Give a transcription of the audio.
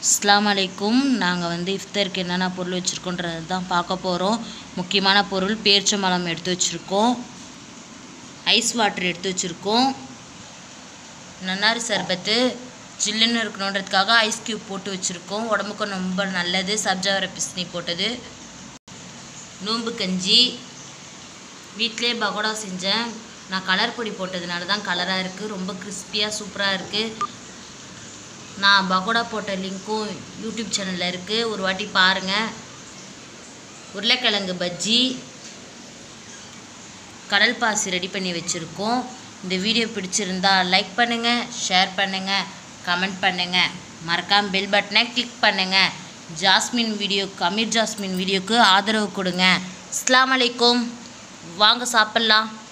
அஸ்ஸலாமு அலைக்கும் நாங்கள் வந்து இஃப்தருக்கு என்னென்ன பொருள் வச்சுருக்கோன்றது தான் பார்க்க போகிறோம் முக்கியமான பொருள் பேரிச்சம்பழம் எடுத்து வச்சுருக்கோம் ஐஸ் வாட்டர் எடுத்து வச்சுருக்கோம் நன்னாரி சர்பத்து ஜில்லுன்னு இருக்கணுன்றதுக்காக ஐஸ் க்யூப் போட்டு வச்சுருக்கோம் உடம்புக்கு ரொம்ப நல்லது சப்ஜாவர பிஸ்னி போட்டது நோம்பு கஞ்சி வீட்டிலே பகோடா செஞ்சேன் நான் கலர் பொடி போட்டதுனால தான் கலராக இருக்குது ரொம்ப கிறிஸ்பியாக சூப்பராக இருக்குது நான் பகோடா போட்ட லிங்க்கும் யூடியூப் சேனலில் இருக்குது ஒரு வாட்டி பாருங்கள் உருளைக்கிழங்கு பஜ்ஜி கடல் பாசி ரெடி பண்ணி வச்சுருக்கோம் இந்த வீடியோ பிடிச்சிருந்தா லைக் பண்ணுங்கள் ஷேர் பண்ணுங்கள் கமெண்ட் பண்ணுங்கள் மறக்காம பெல் பட்டனை கிளிக் பண்ணுங்கள் ஜாஸ்மின் வீடியோக்கு அமீர் ஜாஸ்மின் வீடியோக்கு ஆதரவு கொடுங்க அஸ்ஸலாமு அலைக்கும் வாங்க சாப்பிட்லாம்